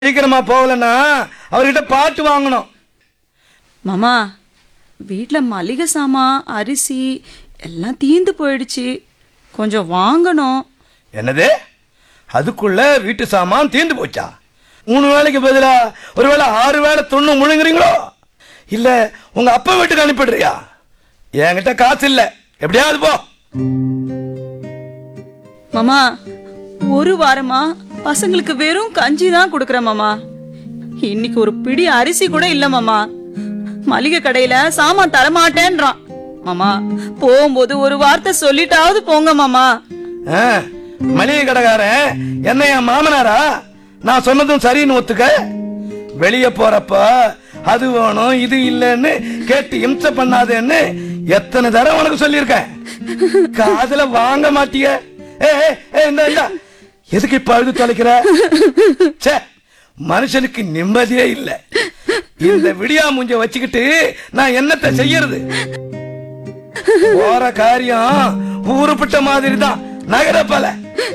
சீக்கிரமா போகலன்னா அவர்கிட்ட பாட்டு வாங்கணும் மாமா வீட்டில் மளிகை சாமான் அரிசி எல்லாம் தீந்து போயிடுச்சு கொஞ்சம் வாங்கணும் என்னது அதுக்குள்ள வீட்டு சாமான் தீர்ந்து போச்சா மூணு வேளைக்கு பதிலா ஒருவேளை ஆறு வேளை துண்ணு முழுங்குறீங்களோ இல்ல உங்க அப்பா வீட்டுக்கு அனுப்பிடுறியா என்கிட்ட காசு இல்ல எப்படியாவது போ மாமா ஒரு வாரமா பசங்களுக்கு வெறும் கஞ்சி தான் கொடுக்குறேன் மாமா இன்னைக்கு ஒரு பிடி அரிசி கூட இல்ல மாமா மளிகை கடையில சாமான் தரமாட்டேன்றான் மாமா போகும்போது ஒரு வார்த்தை சொல்லிட்டாவது போங்க மாமா ஆ, மளிகை கடைக்காரன் என்ன என் மாமனாரா நான் சொன்னதும் சரின்னு ஒத்துக்க வெளிய போறப்ப அது வேணும் இது இல்லைன்னு கேட்டு இம்சை பண்ணாதேன்னு எத்தனை தடவை உனக்கு சொல்லியிருக்கேன் காதுல வாங்க மாட்டிய ஏ ஏ, ஏ, இந்த இந்த எதுக்கு இப்ப அழுது தொலைக்கிற ச்சே மனுஷனுக்கு நிம்மதியே இல்ல இந்த விடியா மூஞ்ச வச்சுக்கிட்டு நான் என்னத்தை செய்யறது போற காரியம் ஊருப்பட்ட மாதிரி தான் நகர பல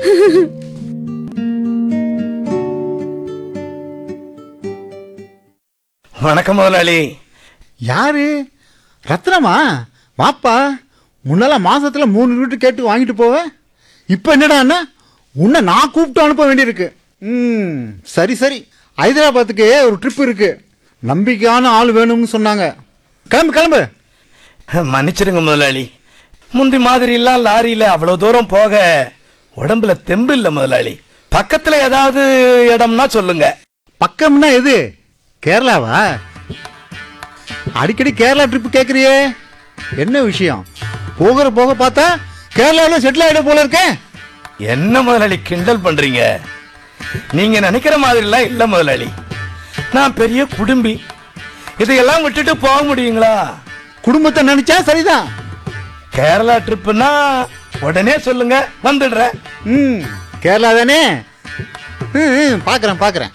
வணக்கம் முதலாளி யாரு ரத்னமா வாப்பா முன்னெல்லாம் மாசத்துல மூணு லிட்டர் கேட்டு வாங்கிட்டு போவேன் இப்போ என்னடா அண்ணா உன்னை நான் கூப்பிட்டு அனுப்ப வேண்டியிருக்கு ம் சரி சரி ஹைதராபாத்துக்கு ஒரு ட்ரிப் இருக்கு நம்பிக்கையான ஆள் வேணும்னு சொன்னாங்க கிளம்பு கிளம்பு மன்னிச்சிடுங்க முதலாளி முந்தி மாதிரி எல்லாம் லாரியில அவ்வளவு தூரம் போக உடம்புல தெம்பு இல்ல முதலாளி பக்கத்துல ஏதாவது இடம்னா சொல்லுங்க பக்கம்னா எது கேரளாவா அடிக்கடி கேரளா ட்ரிப் கேட்குறியே என்ன விஷயம் போகிற போக பார்த்தா கேரளாவில் செட்டில் ஆகிட போல இருக்கேன் என்ன முதலாளி கிண்டல் பண்றீங்க நீங்க நினைக்கிற மாதிரிலாம் இல்ல முதலாளி நான் பெரிய குடும்பி இதையெல்லாம் விட்டுட்டு போக முடியுங்களா குடும்பத்தை நினைச்சா சரிதான் கேரளா ட்ரிப்புனா உடனே சொல்லுங்க வந்துடுறேன் ம் கேரளா தானே ம், ம் பார்க்குறேன் பார்க்குறேன்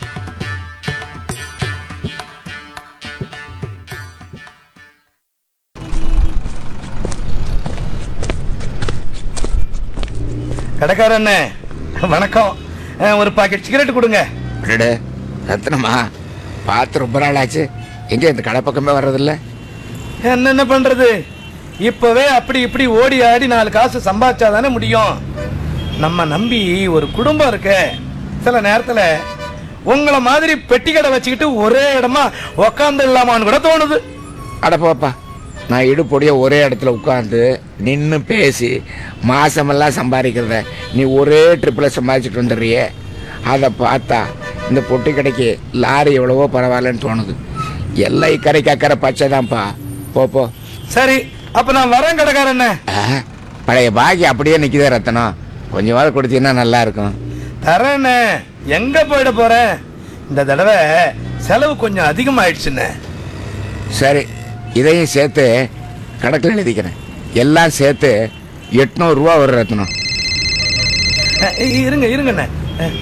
கடைக்காரண்ணே வணக்கம் அஹ், ஒரு பாக்கெட் சிகரெட் கொடுங்க அடடே ரத்னமா பார்த்து ரொம்ப நாள் ஆச்சு எங்கே இந்த கடை பக்கமே வர்றதில்ல என்னென்ன பண்றது இப்பவே அப்படி இப்படி ஓடி ஆடி நாலு காசு சம்பாதிச்சாதானே முடியும் நம்ம நம்பி ஒரு குடும்பம் இருக்கு சில நேரத்துல உங்களை மாதிரி பெட்டி கடை வச்சுக்கிட்டு ஒரே இடமா உக்காந்து இல்லாமான்னு கூட தோணுது அட போப்பா நான் இடுப்பொடிய ஒரே இடத்துல உட்காந்து நின்று பேசி மாசமெல்லாம் சம்பாதிக்கிறத நீ ஒரே ட்ரிப்பில் சம்பாதிச்சுட்டு வந்துடுறியே அதை பார்த்தா இந்த பொட்டி கடைக்கு லாரி எவ்வளவோ பரவாயில்லன்னு தோணுது எல்லை கரைக்கு அக்கறை பச்சை தான்ப்பா போ போ சரி அப்ப நான் வரேன் கடைக்காரண்ணே ஆ, பழைய பாக்கி அப்படியே நிற்கிதே ரத்தனம் கொஞ்சமாவது கொடுத்தீங்கன்னா நல்லா இருக்கும் தரேண்ணே எங்க போயிட போறேன் இந்த தடவை செலவு கொஞ்சம் அதிகமாயிடுச்சுண்ணே சரி இதையும் சேர்த்து கணக்கில் எழுதிக்கிறேன் எல்லாம் சேர்த்து எட்நூறுரூவா ஒரு ரத்னம் அஹ், இருங்க இருங்கண்ணே அஹ்.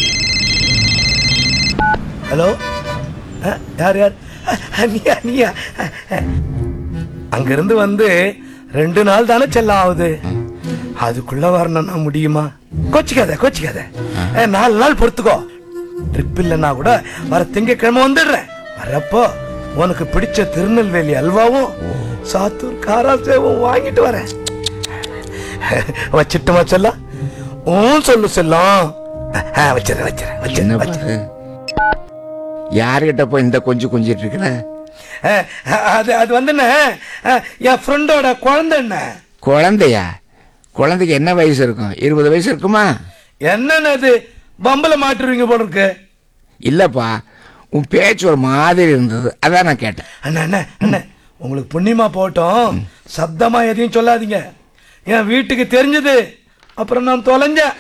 ஹலோ அஹ், யார் யார் அஹ், நீயா நீயா அஹ், அஹ். அங்கிருந்து வந்து ரெண்டு நாள் தானே செல்லம் ஆகுது அதுக்குள்ள வரணும்னா முடியுமா கொச்சிக்காத கொச்சிக்காத அஹ், நாலு நாள் பொறுத்துக்கோ ட்ரிப் இல்லைன்னா கூட வர திங்கக்கிழமை வந்துடுறேன் வரப்போ உனக்கு பிடிச்ச திருநெல்வேலி அல்வாவும் சாத்தூர் காரா சேவும் வாங்கிட்டு வரேன் வச்சிட்டுமா செல்லம் ஊன் சொல்லு செல்லம் ஆ, வச்சிடுறேன் வச்சிடுறேன் என்ன வச்சிடுறேன் வச்சிடுறேன். பாரு யாருகிட்ட போய் இந்த கொஞ்சம் கொஞ்சிட்டு இருக்கிற ஆ, அது அது வந்துண்ணே ஆ, என் ஃப்ரெண்டோட குழந்தை என்ன குழந்தையா குழந்தைக்கு என்ன வயசு இருக்கும் இருபது வயசு இருக்குமா என்னன்னு அது பம்பல மாட்டுருவீங்க போல இருக்கு இல்லப்பா உன் பேச்சு ஒரு மாதிரி இருந்தது அதான் நான் கேட்டேன் அண்ணா அண்ணா அண்ணா உங்களுக்கு புண்ணியமா போட்டோம் சப்தமா எதையும் சொல்லாதீங்க என் வீட்டுக்கு தெரிஞ்சது அப்புறம் நான் தொலைஞ்சேன்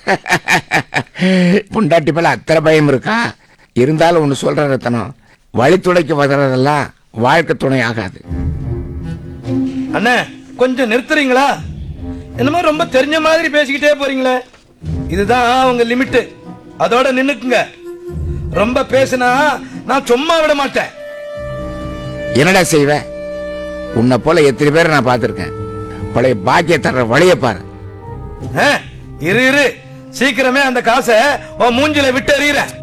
புண்டாட்டி மேல அத்தனை பயம் இருக்கா இருந்தாலும் ஒன்று சொல்ற ரத்தனம் வழித்துணைக்கு வர்றதெல்லாம் வாழ்க்கை துணை ஆகாது அண்ணே கொஞ்சம் நிறுத்துறீங்களா என்னமோ ரொம்ப தெரிஞ்ச மாதிரி பேசிக்கிட்டே போறீங்களே இதுதான் உங்க லிமிட்டு அதோட நின்னுக்குங்க ரொம்ப பேசினா நான் சும்மா விட மாட்டேன் என்னடா செய்வ உன்னை போல எத்தனை பேரை நான் பார்த்துருக்கேன் பழைய பாக்கிய தர்ற வழியை பாரு ஆ, இரு இரு சீக்கிரமே அந்த காசை உன் மூஞ்சில விட்டு எறிகிறேன்